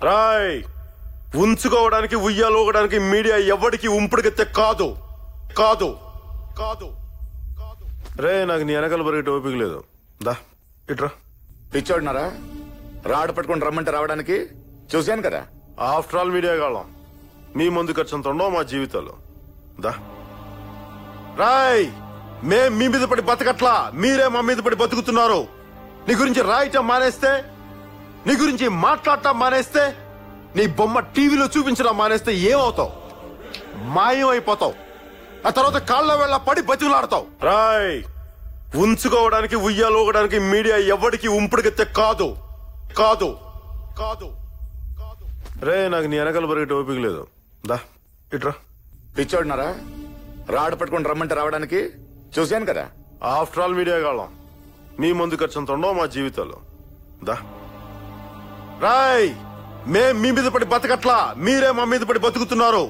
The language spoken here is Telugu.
రాయ్ ఉంచుకోవడానికి ఉయ్యాలోగడానికి మీడియా ఎవడికి ఉంపుడుగెత్తే కాదు కాదు కాదు కాదు రే నాకు నీ వెనకాల పరిగెట్టి ఓపిక లేదు దా ఇట్రా పిచ్చోడినారా రాడు పట్టుకొని రమ్మంటే రావడానికి చూశాను కదా ఆఫ్టర్ ఆల్ మీడియా కాళ్ళం మీ ముందు ఖర్చు అంత ఉండవు మా జీవితాలు దా రాయ్ మేం మీ మీద పడి బతకట్లా మీరే మా మీద పడి బతుకుతున్నారు నీ గురించి రాయటం మానేస్తే నీ గురించి మాట్లాడటం మానేస్తే నీ బొమ్మ టీవీలో చూపించడం మానేస్తే ఏమవుతావు మాయం అయిపోతావు ఆ తర్వాత కాళ్ళ వేళ పడి బతికులాడతావు రాయ్ ఉంచుకోవడానికి ఉయ్యాలోగడానికి మీడియా ఎవడికి ఉంపుడుగెత్తే కాదు కాదు కాదు కాదు రే నాకు నీ వెనకాల పరిగెట్టి ఓపిక లేదు దా ఇట్రా పిచ్చోడినారా రాడు పట్టుకొని రమ్మంటే రావడానికి చూశాను కదా ఆఫ్టర్ ఆల్ మీడియా కాళ్ళం మీ ముందు ఖర్చు అంత ఉండవు మా జీవితాలు దా రాయ్ మేం మీ మీద పడి బతకట్లా మీరే మా మీద పడి బతుకుతున్నారు